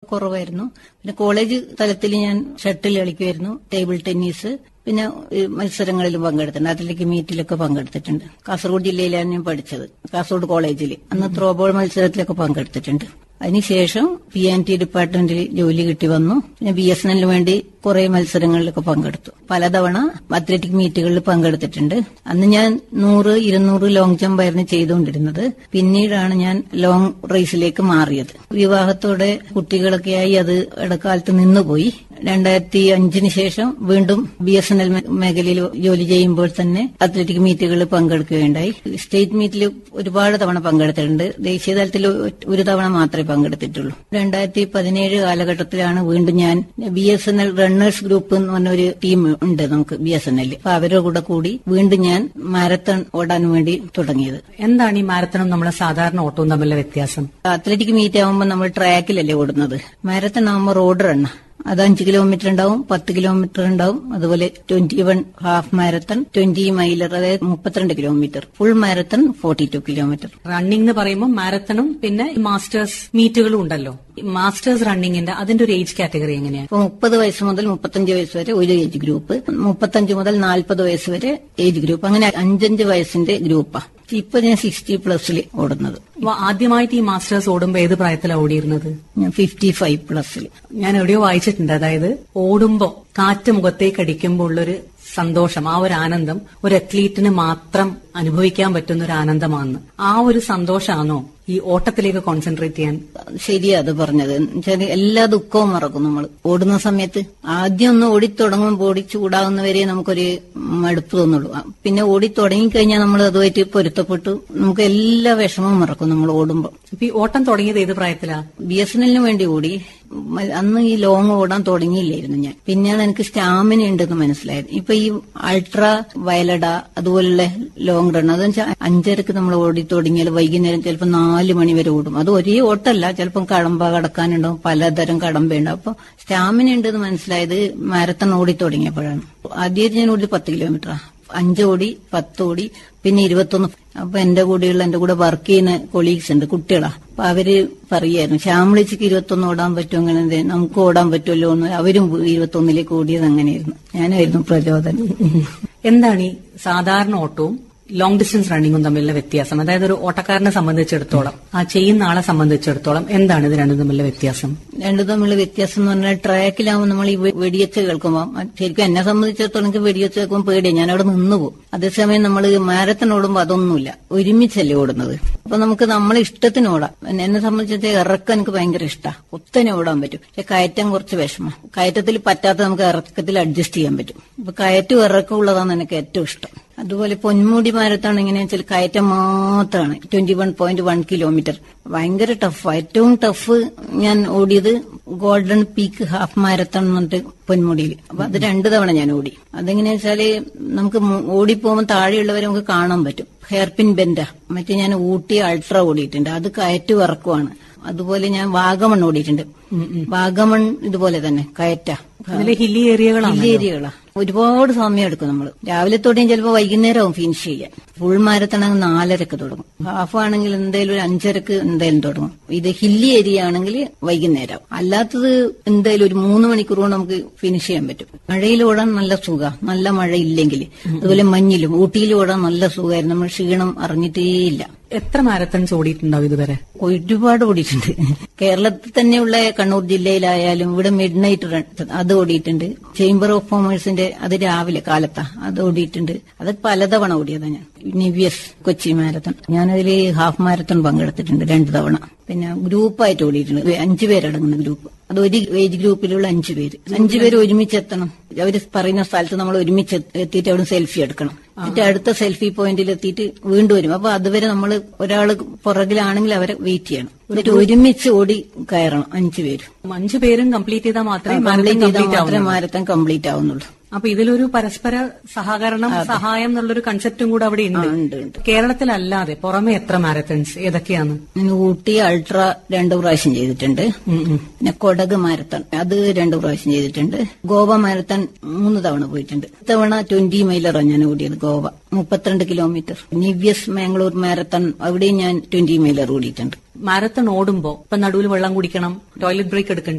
കുറവായിരുന്നു പിന്നെ കോളേജ് തലത്തിൽ ഞാൻ ഷട്ടിൽ കളിക്കുമായിരുന്നു ടേബിൾ ടെന്നീസ് പിന്നെ ഈ മത്സരങ്ങളിലും പങ്കെടുത്തിട്ടുണ്ട് അത്ലറ്റിക് മീറ്റിലൊക്കെ പങ്കെടുത്തിട്ടുണ്ട് കാസർഗോഡ് ജില്ലയിലാണ് ഞാൻ പഠിച്ചത് കാസർഗോഡ് കോളേജിൽ അന്ന് ത്രോബോൾ മത്സരത്തിലൊക്കെ പങ്കെടുത്തിട്ടുണ്ട് അതിനുശേഷം പി ആൻഡ് ടി ഡിപ്പാർട്ട്മെന്റിൽ ജോലി കിട്ടി വന്നു പിന്നെ ബി എസ് എന്നിന് വേണ്ടി കുറെ മത്സരങ്ങളിലൊക്കെ പങ്കെടുത്തു പലതവണ അത്ലറ്റിക് മീറ്റുകളിൽ പങ്കെടുത്തിട്ടുണ്ട് അന്ന് ഞാൻ നൂറ് ഇരുന്നൂറ് ലോങ് ജമ്പ് ആയിരുന്നു ചെയ്തുകൊണ്ടിരുന്നത് പിന്നീടാണ് ഞാൻ ലോങ് റേസിലേക്ക് മാറിയത് വിവാഹത്തോടെ കുട്ടികളൊക്കെയായി അത് ഇടക്കാലത്ത് നിന്നുപോയി രണ്ടായിരത്തി അഞ്ചിന് ശേഷം വീണ്ടും ബി എസ് എൻ എൽ മേഖലയിൽ ജോലി ചെയ്യുമ്പോൾ തന്നെ അത്ലറ്റിക് മീറ്റുകളിൽ പങ്കെടുക്കുകയുണ്ടായി സ്റ്റേറ്റ് മീറ്റിൽ ഒരുപാട് തവണ പങ്കെടുത്തിട്ടുണ്ട് ദേശീയ തലത്തിൽ ഒരു തവണ മാത്രമേ പങ്കെടുത്തിട്ടുള്ളൂ രണ്ടായിരത്തി പതിനേഴ് കാലഘട്ടത്തിലാണ് വീണ്ടും ഞാൻ B S N L runners group എന്ന് പറഞ്ഞ ഒരു ടീം ഉണ്ട് നമുക്ക് ബി എസ് എൻ എൽ അപ്പൊ അവരുടെ കൂടെ കൂടി വീണ്ടും ഞാൻ മാരത്തൺ ഓടാൻ വേണ്ടി തുടങ്ങിയത് എന്താണ് ഈ മാരത്തണും നമ്മുടെ സാധാരണ ഓട്ടവും തമ്മിലുള്ള വ്യത്യാസം അത്ലറ്റിക് മീറ്റ് ആകുമ്പോൾ നമ്മൾ ട്രാക്കിലല്ലേ ഓടുന്നത് മാരത്തൺ ആകുമ്പോൾ റോഡ് റണ്ണ അത് അഞ്ച് കിലോമീറ്റർ ഉണ്ടാവും പത്ത് കിലോമീറ്റർ ഉണ്ടാവും അതുപോലെ twenty one half marathon twenty miler അതായത് മുപ്പത്തിരണ്ട് kilometre full marathon forty two kilometre running എന്ന് പറയുമ്പോൾ മാരത്തണും പിന്നെ മാസ്റ്റേഴ്സ് മീറ്റുകളും ഉണ്ടല്ലോ ഈ മാസ്റ്റേഴ്സ് റണ്ണിങ്ങിന്റെ അതിന്റെ ഒരു ഏജ് കാറ്റഗറി എങ്ങനെയാണ് ഇപ്പൊ മുപ്പത് വയസ്സ് മുതൽ മുപ്പത്തഞ്ച് വയസ്സ് വരെ ഒരു ഏജ് ഗ്രൂപ്പ് മുപ്പത്തഞ്ച് മുതൽ നാൽപ്പത് വയസ്സ് വരെ ഏജ് ഗ്രൂപ്പ് അങ്ങനെ അഞ്ചഞ്ച് വയസ്സിന്റെ ഗ്രൂപ്പാ ഇപ്പൊ ഞാൻ സിക്സ്റ്റി പ്ലസിൽ ഓടുന്നത് അപ്പൊ ആദ്യമായിട്ട് ഈ മാസ്റ്റേഴ്സ് ഓടുമ്പോൾ ഏത് പ്രായത്തിലാണ് ഓടിയിരുന്നത് ഞാൻ ഫിഫ്റ്റി ഫൈവ് പ്ലസിൽ ഞാൻ എവിടെയോ വായിച്ചിട്ടുണ്ട് അതായത് ഓടുമ്പോ കാറ്റ് മുഖത്തേക്ക് അടിക്കുമ്പോൾ ഉള്ളൊരു സന്തോഷം ആ ഒരു ആനന്ദം ഒരു അത്ലീറ്റിന് മാത്രം അനുഭവിക്കാൻ പറ്റുന്ന ഒരു ആനന്ദമാണ് ആ ഒരു സന്തോഷമാണോ ഈ ഓട്ടത്തിലേക്ക് കോൺസെൻട്രേറ്റ് ചെയ്യാൻ ശരിയാ അത് പറഞ്ഞത് എന്നുവെച്ചാല് എല്ലാ ദുഃഖവും മറക്കും നമ്മൾ ഓടുന്ന സമയത്ത് ആദ്യം ഒന്ന് ഓടിത്തുടങ്ങുമ്പോൾ ഓടി ചൂടാകുന്നവരെ നമുക്കൊരു മടുപ്പ് തോന്നുള്ളൂ ആ, പിന്നെ ഓടി തുടങ്ങിക്കഴിഞ്ഞാൽ നമ്മൾ അതുമായിട്ട് പൊരുത്തപ്പെട്ടു നമുക്ക് എല്ലാ വിഷമവും മറക്കും നമ്മൾ ഓടുമ്പോൾ ഇപ്പൊ ഈ ഓട്ടം തുടങ്ങിയത് ഏത് പ്രായത്തിലാ ബി എസ് എൻ എല്ലിന് വേണ്ടി ഓടി മ- അന്ന് ഈ ലോങ് ഓടാൻ തുടങ്ങിയില്ലായിരുന്നു ഞാൻ പിന്നെയാണ് എനിക്ക് സ്റ്റാമിന ഉണ്ടെന്ന് മനസ്സിലായത് ഇപ്പൊ ഈ അൾട്രാ വയലഡ അതുപോലുള്ള ലോങ് റൺ അതെന്ന് വെച്ചാൽ അഞ്ചരക്ക് നമ്മൾ ഓടി തുടങ്ങിയാൽ വൈകുന്നേരം ചിലപ്പോൾ നാല് മണി വരെ ഓടും അത് ഒരേ ഓട്ടല്ല ചിലപ്പം കടമ്പ കടക്കാനുണ്ടാവും പലതരം കടമ്പയുണ്ടാവും അപ്പൊ സ്റ്റാമിന ഉണ്ടെന്ന് മനസ്സിലായത് മാരത്തൺ ഓടി തുടങ്ങിയപ്പോഴാണ് ആദ്യമായിട്ട് ഞാൻ ഓടി പത്ത് കിലോമീറ്ററാ അഞ്ച് ഓടി പത്ത് ഓടി പിന്നെ ഇരുപത്തൊന്ന് അപ്പൊ എന്റെ കൂടെയുള്ള എന്റെ കൂടെ വർക്ക് ചെയ്യുന്ന കൊളീഗ്സ് ഉണ്ട് കുട്ടികളാ അപ്പൊ അവര് പറയായിരുന്നു ശ്യാമളിച്ചിക്ക് ഇരുപത്തൊന്ന് ഓടാൻ പറ്റും അങ്ങനെ എന്തേ, നമുക്ക് ഓടാൻ പറ്റുമല്ലോ എന്ന് അവരും ഇരുപത്തൊന്നിലേക്ക് ഓടിയത് അങ്ങനെയായിരുന്നു ഞാനായിരുന്നു പ്രചോദനം എന്താണ് ഈ സാധാരണ ഓട്ടവും ലോങ് ഡിസ്റ്റൻസ് റണ്ണിങ്ങും തമ്മിലുള്ള വ്യത്യാസം അതായത് ഒരു ഓട്ടക്കാരനെ സംബന്ധിച്ചിടത്തോളം ആ ചെയ്യുന്ന ആളെ സംബന്ധിച്ചിടത്തോളം എന്താണ് ഇത് രണ്ടും തമ്മിലുള്ള വ്യത്യാസം രണ്ടു തമ്മിലുള്ള വ്യത്യാസം എന്ന് പറഞ്ഞാൽ ട്രാക്കിലാവുമ്പോൾ നമ്മൾ ഈ വെ- വെടിയച്ച കേൾക്കുമ്പോൾ ശരിക്കും എന്നെ സംബന്ധിച്ചിടത്തോളം എനിക്ക് വെടിയച്ച കേൾക്കുമ്പോൾ പേടിയാണ് ഞാൻ അവിടെ നിന്ന് പോകും അതേസമയം നമ്മൾ മാരത്തൺ ഓടുമ്പോൾ അതൊന്നുമില്ല ഒരുമിച്ചല്ലേ ഓടുന്നത് അപ്പൊ നമുക്ക് നമ്മളെ ഇഷ്ടത്തിന് ഓടാം എന്നെ- എന്നെ സംബന്ധിച്ചിടത്തോളം ഇറക്കം എനിക്ക് ഭയങ്കര ഇഷ്ടമാണ് ഒത്തനെ ഓടാൻ പറ്റും പക്ഷെ കയറ്റം കുറച്ച് വിഷമം കയറ്റത്തിൽ പറ്റാത്ത നമുക്ക് ഇറക്കത്തിൽ അഡ്ജസ്റ്റ് ചെയ്യാൻ പറ്റും അപ്പൊ കയറ്റവും ഇറക്കം ഉള്ളതാണ് എനിക്ക് ഏറ്റവും ഇഷ്ടം അതുപോലെ പൊന്മുടി മാരത്താണ് എങ്ങനെയാ വെച്ചാൽ കയറ്റം മാത്രമാണ് twenty one point one kilometre ഭയങ്കര ടഫ് ഏറ്റവും ടഫ് ഞാൻ ഓടിയത് ഗോൾഡൻ പീക്ക് ഹാഫ് മാരത്തൺ എന്ന് പറഞ്ഞിട്ട് പൊന്മുടിയിൽ അപ്പൊ അത് രണ്ടു തവണ ഞാൻ ഓടി അതെങ്ങനെയാ വെച്ചാല് നമുക്ക് മു- ഓടിപ്പോകുമ്പോൾ താഴെയുള്ളവരെ നമുക്ക് കാണാൻ പറ്റും ഹെയർപിൻ ബെൻഡ മറ്റേ ഞാൻ ഊട്ടി അൾട്ര ഓടിയിട്ടുണ്ട് അത് കയറ്റു ഇറക്കുവാണ് അതുപോലെ ഞാൻ വാഗമൺ ഓടിയിട്ടുണ്ട് വാഗമൺ ഇതുപോലെ തന്നെ കയറ്റ അതിലെ ഹില്ലി ഏരിയകളാണ് ഏരിയകളാ ഒരുപാട് സമയം എടുക്കും നമ്മൾ രാവിലെ തൊട്ടിയും ചിലപ്പോൾ വൈകുന്നേരം ആവും ഫിനിഷ് ചെയ്യാൻ ഫുൾ മാരത്തണെങ്കിൽ നാലരക്ക് തുടങ്ങും ഹാഫ് ആണെങ്കിൽ എന്തായാലും ഒരു അഞ്ചരക്ക് എന്തായാലും തുടങ്ങും ഇത് ഹില്ലി ഏരിയ ആണെങ്കിൽ വൈകുന്നേരം അല്ലാത്തത് എന്തായാലും ഒരു മൂന്ന് മണിക്കൂർ കൊണ്ട് നമുക്ക് ഫിനിഷ് ചെയ്യാൻ പറ്റും മഴയിൽ ഓടാൻ നല്ല സുഖ നല്ല മഴ ഇല്ലെങ്കിൽ അതുപോലെ മഞ്ഞിലും ഊട്ടിയിൽ ഓടാൻ നല്ല സുഖമായിരുന്നു നമ്മൾ ക്ഷീണം അറിഞ്ഞിട്ടേയില്ല എത്ര മാരത്തൺസ് ഓടിയിട്ടുണ്ടാവും ഇതുവരെ ഒരുപാട് ഓടിയിട്ടുണ്ട് കേരളത്തിൽ തന്നെയുള്ള കണ്ണൂർ ജില്ലയിലായാലും ഇവിടെ മിഡ് നൈറ്റ് റൺ അത് ഓടിയിട്ടുണ്ട് ചേംബർ ഓഫ് കോമേഴ്സിന്റെ അത് രാവിലെ കാലത്താ അത് ഓടിയിട്ടുണ്ട് അത് പലതവണ ഓടിയതാ ഞാൻ നിവ്യസ് കൊച്ചി മാരത്തൺ ഞാനതിൽ ഹാഫ് മാരത്തൺ പങ്കെടുത്തിട്ടുണ്ട് രണ്ടു തവണ പിന്നെ ഗ്രൂപ്പായിട്ട് ഓടിയിട്ടുണ്ട് അഞ്ചു പേരടങ്ങുന്ന ഗ്രൂപ്പ് അത് ഒരു ഏജ് ഗ്രൂപ്പിലുള്ള അഞ്ചു പേര് അഞ്ചു പേര് ഒരുമിച്ച് എത്തണം അവര് പറയുന്ന സ്ഥലത്ത് നമ്മൾ ഒരുമിച്ച് എത്തിയിട്ട് അവിടെ സെൽഫി എടുക്കണം എന്നിട്ട് അടുത്ത സെൽഫി പോയിന്റിൽ എത്തിയിട്ട് വീണ്ടും വരും അപ്പൊ അതുവരെ നമ്മൾ ഒരാൾ പുറകിലാണെങ്കിൽ അവരെ വെയിറ്റ് ചെയ്യണം എന്നിട്ട് ഒരുമിച്ച് ഓടി കയറണം അഞ്ചു പേര് അഞ്ചു പേരും കംപ്ലീറ്റ് ചെയ്താൽ മാത്രമേ കംപ്ലീറ്റ് മാരത്തൺ ചെയ്താൽ കംപ്ലീറ്റ് മാത്രമേ ആവുള്ളൂ മാരത്തൺ കംപ്ലീറ്റ് ആവുന്നുള്ളൂ അപ്പൊ ഇതിലൊരു പരസ്പര സഹകരണം സഹായം എന്നുള്ളൊരു കൺസെപ്റ്റും കൂടെ അവിടെ ആ, ഉണ്ട് ഉണ്ട് ഉണ്ട് കേരളത്തിലല്ലാതെ പുറമെ എത്ര മാരത്തൺസ് ഏതൊക്കെയാണ് ഞാൻ ഊട്ടി അൾട്ര രണ്ടു പ്രാവശ്യം ചെയ്തിട്ടുണ്ട് ഉം ഉം. പിന്നെ കൊടക് മാരത്തൺ അത് രണ്ടു പ്രാവശ്യം ചെയ്തിട്ടുണ്ട് ഗോവ മാരത്തൺ മൂന്ന് തവണ പോയിട്ടുണ്ട് ഇത്തവണ ട്വന്റി മൈലറാണ് ഞാൻ ഓടിയത് ഗോവ മുപ്പത്തിരണ്ട് കിലോമീറ്റർ നിവ്യസ് മാംഗ്ലൂർ മാരത്തൺ അവിടെയും ഞാൻ ട്വന്റി മൈലർ ഓടിയിട്ടുണ്ട് മാരത്തൺ ഓടുമ്പോ ഇപ്പൊ നടുവിൽ വെള്ളം കുടിക്കണം ടോയ്ലറ്റ് ബ്രേക്ക് എടുക്കേണ്ടി